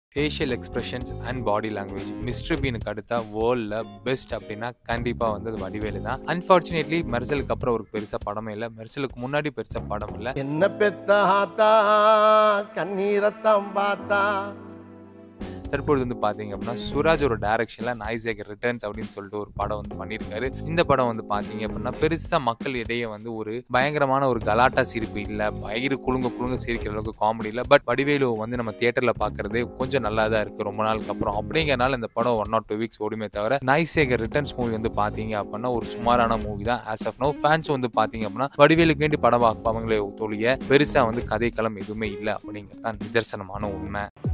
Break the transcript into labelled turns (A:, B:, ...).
A: facial expressions and body language mister பீனுக்கு அடுத்தா வேர்ல்டில் பெஸ்ட் அப்படின்னா கண்டிப்பாக வந்து அது வடிவேலு தான் அன்ஃபார்ச்சுனேட்லி மெர்சலுக்கு அப்புறம் அவருக்கு பெருசாக படமே இல்லை மெர்சலுக்கு முன்னாடி பெருசாக படம் இல்லை
B: என்ன பெத்த ஆத்தா கண்ணீரத்தான் பார்த்தா
A: தற்பொழுது வந்து பார்த்தீங்க அப்படின்னா சுராஜோட டைரக்ஷனில் நாய்சேகர் ரிட்டர்ன்ஸ் அப்படின்னு சொல்லிட்டு ஒரு படம் வந்து பண்ணியிருக்காரு இந்த படம் வந்து பார்த்தீங்க அப்படின்னா பெருசாக மக்கள் இடையே வந்து ஒரு பயங்கரமான ஒரு கலாட்டா சிரிப்பு இல்லை வயிறு குலுங்க குலுங்க சிரிக்கிற அளவுக்கு காமெடி இல்லை பட் வடிவேலு வந்து நம்ம தியேட்டரில் பார்க்கறதே கொஞ்சம் நல்லா தான் இருக்குது ரொம்ப நாளுக்கு அப்புறம் அப்படிங்கிறனால இந்த படம் ஒன் ஆர் டூ வீக்ஸ் ஓடுமே தவிர நாய்சேகர் ரிட்டர்ன்ஸ் மூவி வந்து பார்த்தீங்க அப்படின்னா ஒரு சுமாரான மூவி தான் ஆஸ் ஆஃப் நோ ஃபேன்ஸ் வந்து பார்த்தீங்க அப்படின்னா வடிவேலுக்கு வேண்டி படம் பார்ப்பாங்களே தொழிய பெருசாக வந்து கதைக்களம் எதுவுமே இல்லை அப்படிங்கிறது தான் நிதர்சனமான உண்மை